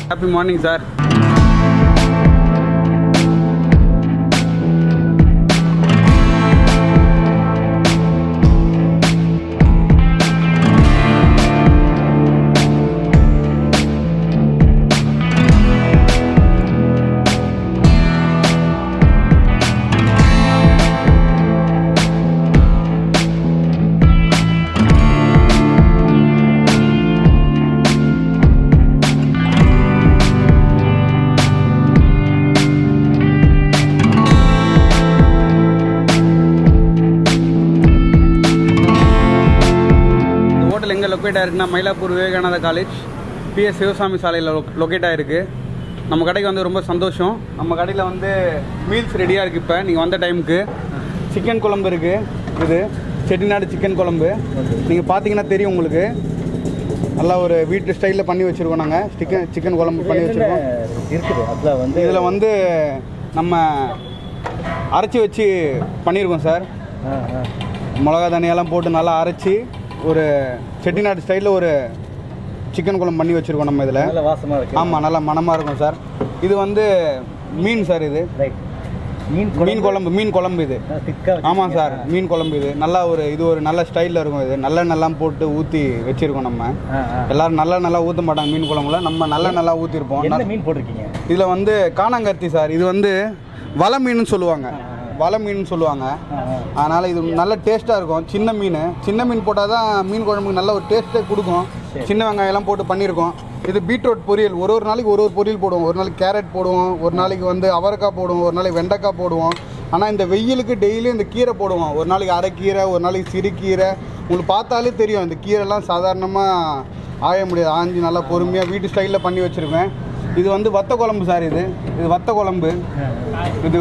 Happy morning sir இந்த hotel எங்கே locate ஆயிருக்குன்னா மயிலாப்பூர் விவேகானந்தா காலேஜ் பிஎஸ் சிவசாமி சாலையில் லொக்கேட் ஆயிருக்கு நம்ம கடைக்கு வந்து ரொம்ப சந்தோஷம் நம்ம கடையில் வந்து மீல்ஸ் ரெடியாக இருக்குது இப்போ நீங்கள் வந்த டைமுக்கு சிக்கன் குழம்பு இருக்குது இது செட்டிநாடு சிக்கன் குழம்பு நீங்கள் பார்த்தீங்கன்னா தெரியும் உங்களுக்கு நல்லா ஒரு வீட்டு ஸ்டைலில் பண்ணி வச்சுருக்கோம் நாங்கள் சிக்கன் சிக்கன் குழம்பு பண்ணி வச்சுருக்கோம் இருக்குது அதில் வந்து இதில் வந்து நம்ம அரைச்சி வச்சு பண்ணியிருக்கோம் சார் ஆ, ஆ. மிளகா தனியெல்லாம் போட்டு நல்லா அரைச்சி ஒரு செட்டிநாடு ஸ்டைலில் ஒரு சிக்கன் குழம்பு பண்ணி வச்சுருக்கோம் நம்ம இதில் நல்ல வாசமாக இருக்கு ஆமாம் நல்லா மணமாக இருக்கும் சார் இது வந்து மீன் சார் இது ரைட் மீன் மீன் குழம்பு மீன் குழம்பு இது திக்காக ஆமாம் சார் மீன் குழம்பு இது நல்லா ஒரு இது ஒரு நல்ல ஸ்டைலில் இருக்கும் இது நல்லெண்ணெல்லாம் போட்டு ஊற்றி வச்சுருக்கோம் நம்ம ஆ, ஆ. எல்லாரும் நல்ல நல்லா ஊற்ற மாட்டாங்க மீன் குழம்புல நம்ம நல்ல நல்லா ஊற்றிருப்போம் என்ன மீன் போட்டிருக்கீங்க இதில் வந்து காணாங்கருத்தி சார் இது வந்து வலை மீன் சொல்லுவாங்க வலை மீன் சொல்லுவாங்க ஆ, ஆ. அதனால் இது நல்ல டேஸ்ட்டாக இருக்கும் சின்ன மீன் சின்ன மீன் போட்டால் தான் மீன் குழம்புக்கு நல்ல ஒரு டேஸ்ட்டே கொடுக்கும் சின்ன வெங்காயம்லாம் போட்டு பண்ணியிருக்கோம் இது பீட்ரூட் பொரியல் ஒரு ஒரு நாளைக்கு ஒரு ஒரு பொரியல் போடுவோம் ஒரு நாளைக்கு கேரட் போடுவோம் ஒரு நாளைக்கு வந்து அவரைக்காய் போடுவோம் ஒரு நாளைக்கு வெண்டைக்காய் போடுவோம் ஆனால் இந்த வெயிலுக்கு டெய்லியும் இந்த கீரை போடுவோம் ஒரு நாளைக்கு அரைக்கீரை ஒரு நாளைக்கு சிறுகீரை உங்களுக்கு பார்த்தாலே தெரியும் இந்த கீரைலாம் சாதாரணமாக ஆய முடியாது ஆஞ்சி நல்லா பொறுமையாக வீட்டு ஸ்டைலில் பண்ணி வச்சுருப்பேன் இது வந்து வத்த குழம்பு சார் இது இது வத்த குழம்பு இது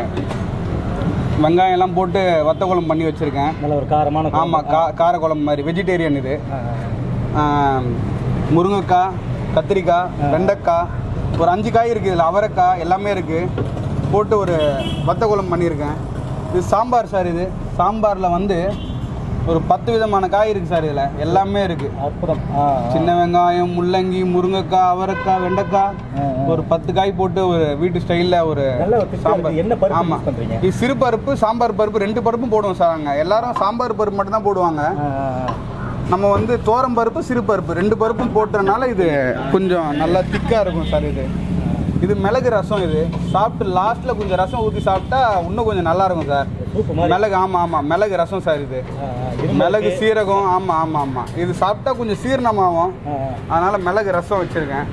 வெங்காயம் எல்லாம் போட்டு வத்த குழம்பு பண்ணி வச்சுருக்கேன் நல்ல ஒரு காரமான குழம்பு. ஆமாம் கா கார குழம்பு மாதிரி வெஜிடேரியன் இது ஆ, ஆ. ஆம், முருங்கைக்காய் கத்திரிக்காய் வெண்டைக்காய் ஒரு அஞ்சு காய் இருக்குது இதில் அவரைக்காய் எல்லாமே இருக்குது போட்டு ஒரு வத்த குழம்பு பண்ணியிருக்கேன் இது சாம்பார் சார் இது சாம்பாரில் வந்து ஒரு பத்து விதமான காய் இருக்குது சார் இதில் எல்லாமே இருக்குது அற்புதம் ஆ, ஆ. சின்ன வெங்காயம் முள்ளங்கி முருங்கைக்காய் அவரைக்காய் வெண்டைக்காய் ஆ, ஆ. ஒரு பத்து காய் போட்டு ஒரு வீட்டு ஸ்டைலில் ஒரு நல்ல ஒரு திக்கா இருக்கு. என்ன பருப்பு ஆமாம் யூஸ் பண்றீங்க? இது சிறு பருப்பு சாம்பார் பருப்பு ரெண்டு பருப்பும் போடுவோம் சார் அங்கே எல்லாரும் சாம்பார் பருப்பு மட்டும் தான் போடுவாங்க ஆ, ஆ, ஆ. நம்ம வந்து தோரம் பருப்பு சிறு பருப்பு ரெண்டு பருப்பும் போட்டதுனால இது கொஞ்சம் நல்லா திக்காக இருக்கும் சார் இது இது மிளகு ரசம் இது சாப்பிட்டு லாஸ்ட்டில் கொஞ்சம் ரசம் ஊற்றி சாப்பிட்டா இன்னும் கொஞ்சம் நல்லா இருக்கும் சார் சூப்பு மாதிரி மிளகு ஆமாம் ஆமாம் மிளகு ரசம் சார் இது ஆ, ஆ. இரும்பு மிளகு இருக்கு. சீரகம் ஆமாம் ஆமாம் ஆமாம் இது சாப்பிட்டா கொஞ்சம் சீரணமாகும் ஆ, ஆ. அதனால் மிளகு ரசம் வச்சுருக்கேன்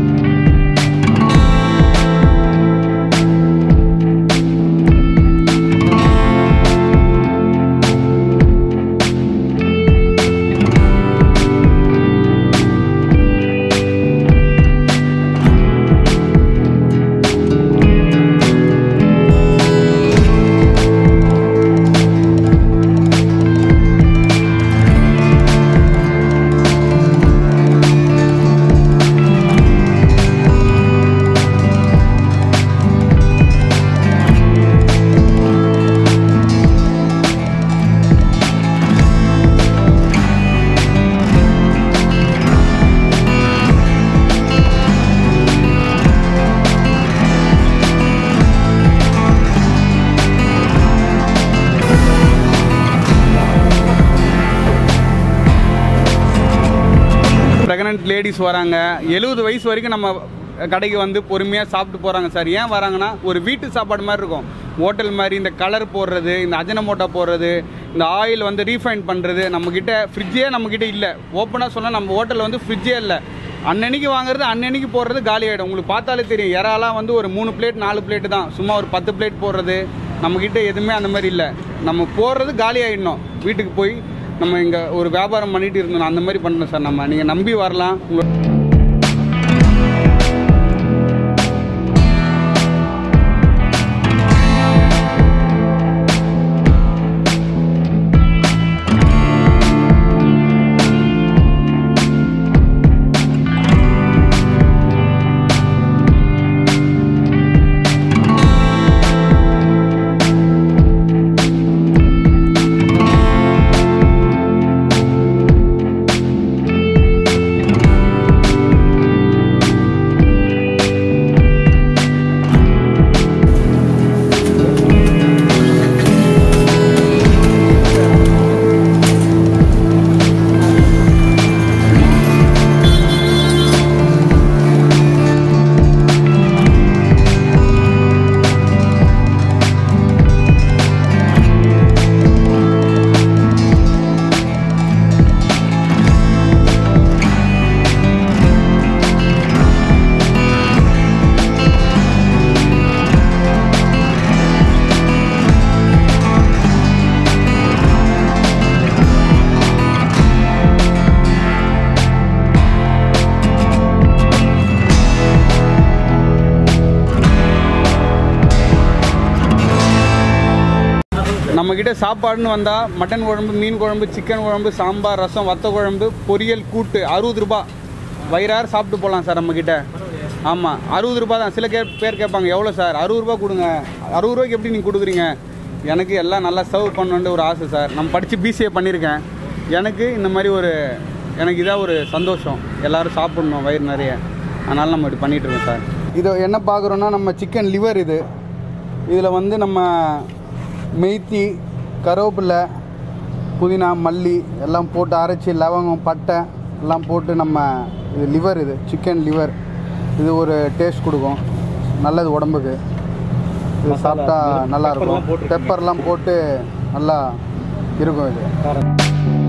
ப்ரெக்னென்ட் லேடிஸ் வராங்க எழுபது வயசு வரைக்கும் நம்ம கடைக்கு வந்து பொறுமையாக சாப்பிட்டு போகிறாங்க சார் ஏன் வராங்கன்னா ஒரு வீட்டு சாப்பாடு மாதிரி இருக்கும் ஹோட்டல் மாதிரி இந்த கலர் போடுறது இந்த அஜனமோட்டா போடுறது இந்த ஆயில் வந்து ரீஃபைன் பண்ணுறது நம்மக்கிட்ட ஃப்ரிட்ஜே நம்மக்கிட்ட இல்லை ஓப்பனாக சொன்னால் நம்ம ஹோட்டலில் வந்து ஃப்ரிட்ஜே இல்லை அன்னன்னைக்கு வாங்குறது அன்னன்னைக்கு போடுறது காலி ஆகிடும் உங்களுக்கு பார்த்தாலே தெரியும் இறாலாம் வந்து ஒரு மூணு பிளேட் நாலு பிளேட் தான் சும்மா ஒரு பத்து பிளேட் போடுறது நம்மக்கிட்ட எதுவுமே அந்த மாதிரி இல்லை நம்ம போடுறது காலி ஆகிடணும் வீட்டுக்கு போய் நம்ம இங்கே ஒரு வியாபாரம் பண்ணிட்டு இருந்தோம் அந்த மாதிரி பண்ணுறோம் சார் நம்ம நீங்கள் நம்பி வரலாம் உங்க நம்மக்கிட்ட சாப்பாடுன்னு வந்தால் மட்டன் குழம்பு மீன் குழம்பு சிக்கன் குழம்பு சாம்பார் ரசம் வத்த குழம்பு பொரியல் கூட்டு அறுபது ரூபா வயிறார சாப்பிட்டு போகலாம் சார் நம்மக்கிட்ட ஆமாம் அறுபது ரூபா தான் சில கே பேர் கேட்பாங்க எவ்வளோ சார் அறுபது ரூபா கொடுங்க அறுபது ரூபாய்க்கு எப்படி நீங்கள் கொடுக்குறீங்க எனக்கு எல்லாம் நல்லா சர்வ் பண்ணணுன்ட்டு ஒரு ஆசை சார் நான் படித்து பிசிஏ பண்ணியிருக்கேன் எனக்கு இந்த மாதிரி ஒரு எனக்கு இதாக ஒரு சந்தோஷம் எல்லோரும் சாப்பிட்ணும் வயிறு நிறைய அதனால் நம்ம இப்படி பண்ணிகிட்டு இருக்கோம் சார் இதை என்ன பார்க்குறோன்னா நம்ம சிக்கன் லிவர் இது இதில் வந்து நம்ம மெய்த்தி கருவேப்பிலை புதினா மல்லி எல்லாம் போட்டு அரைச்சி லவங்கம் பட்டை எல்லாம் போட்டு நம்ம இது லிவர் இது சிக்கன் லிவர் இது ஒரு டேஸ்ட் கொடுக்கும் நல்லது உடம்புக்கு இது மசாலா, சாப்பிட்டா இது நல்லா பெப்பர்லாம் இருக்கும் போட்டிருக்கீங்க. பெப்பர்லாம் போட்டு நல்லா இருக்கும் இது காரம்